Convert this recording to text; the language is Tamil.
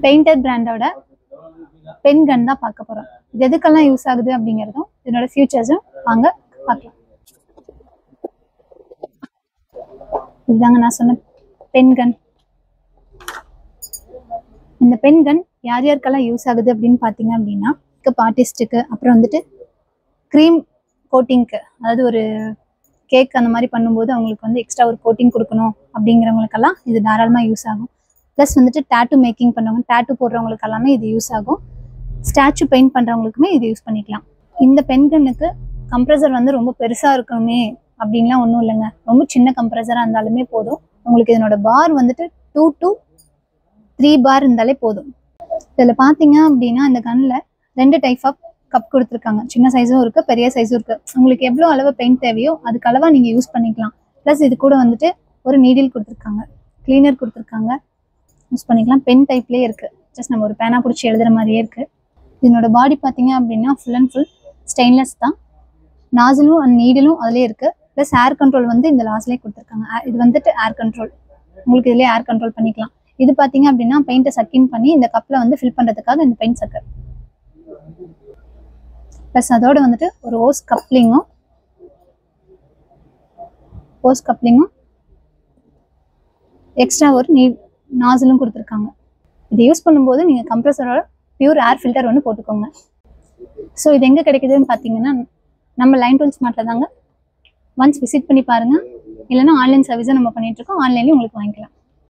பெயிண்டர் பிராண்டோட பென் கன் தான் பார்க்க போறோம் இது எதுக்கெல்லாம் யூஸ் ஆகுது அப்படிங்கிறதும் இதனோட ஃபியூச்சர்ஸும் வாங்க பார்க்கலாம் இதுதாங்க நான் சொன்ன பென் கன் இந்த பென் கன் யார் யாருக்கெல்லாம் யூஸ் ஆகுது அப்படின்னு பார்த்தீங்க அப்படின்னா மேக்கப் ஆர்டிஸ்ட்டுக்கு அப்புறம் வந்துட்டு க்ரீம் கோட்டிங்க்கு அதாவது ஒரு கேக் அந்த மாதிரி பண்ணும்போது அவங்களுக்கு வந்து எக்ஸ்ட்ரா ஒரு கோட்டிங் கொடுக்கணும் அப்படிங்கிறவங்களுக்கெல்லாம் இது தாராளமாக யூஸ் ஆகும் ப்ளஸ் வந்துட்டு டேட்டு மேக்கிங் பண்ணுறவங்க டேட்டு போடுறவங்களுக்கு எல்லாமே இது யூஸ் ஆகும் ஸ்டாச்சு பெயிண்ட் பண்ணுறவங்களுக்குமே இது யூஸ் பண்ணிக்கலாம் இந்த பென்கன்னுக்கு கம்ப்ரஸர் வந்து ரொம்ப பெருசாக இருக்கணுமே அப்படின்லாம் ஒன்றும் இல்லைங்க ரொம்ப சின்ன கம்ப்ரஸராக இருந்தாலுமே போதும் உங்களுக்கு இதனோட பார் வந்துட்டு டூ டு த்ரீ பார் இருந்தாலே போதும் இதில் பார்த்தீங்க அப்படின்னா இந்த கன்னில் ரெண்டு டைப் ஆஃப் கப் கொடுத்துருக்காங்க சின்ன சைஸும் இருக்குது பெரிய சைஸும் இருக்குது உங்களுக்கு எவ்வளோ அளவு பெயிண்ட் தேவையோ அதுக்கு அளவாக நீங்கள் யூஸ் பண்ணிக்கலாம் ப்ளஸ் இது கூட வந்துட்டு ஒரு நீடில் கொடுத்துருக்காங்க க்ளீனர் கொடுத்துருக்காங்க யூஸ் பண்ணிக்கலாம் பென் டைப்லேயே இருக்குது ஜஸ்ட் நம்ம ஒரு பேனா பிடிச்சி எழுதுகிற மாதிரியே இருக்குது இதனோட பாடி பார்த்தீங்க அப்படின்னா ஃபுல் அண்ட் ஃபுல் ஸ்டெயின்லெஸ் தான் நாசிலும் அண்ட் நீடிலும் அதிலே இருக்குது ப்ளஸ் ஏர் கண்ட்ரோல் வந்து இந்த லாஸ்ட்லேயே கொடுத்துருக்காங்க A- இது வந்துட்டு ஏர் கண்ட்ரோல் உங்களுக்கு இதுலேயே ஏர் கண்ட்ரோல் பண்ணிக்கலாம் இது பார்த்தீங்க அப்படின்னா பெயிண்ட்டை சக்கின் பண்ணி இந்த கப்பில் வந்து ஃபில் பண்ணுறதுக்காக இந்த பெயிண்ட் சக்கர் ப்ளஸ் அதோட வந்துட்டு ஒரு ஓஸ் கப்ளிங்கும் ஓஸ் கப்ளிங்கும் எக்ஸ்ட்ரா ஒரு நீ நாசிலும் கொடுத்துருக்காங்க இது யூஸ் பண்ணும்போது நீங்கள் கம்ப்ரஸரோட பியூர் ஏர் ஃபில்டர் ஒன்று போட்டுக்கோங்க ஸோ இது எங்கே கிடைக்குதுன்னு பார்த்தீங்கன்னா நம்ம லைன் டூல்ஸ் மாட்டில் தாங்க ஒன்ஸ் விசிட் பண்ணி பாருங்கள் இல்லைன்னா ஆன்லைன் சர்வீஸும் நம்ம பண்ணிட்டு இருக்கோம் ஆன்லைன்லேயும் உங்களுக்கு வாங்கிக்கலாம்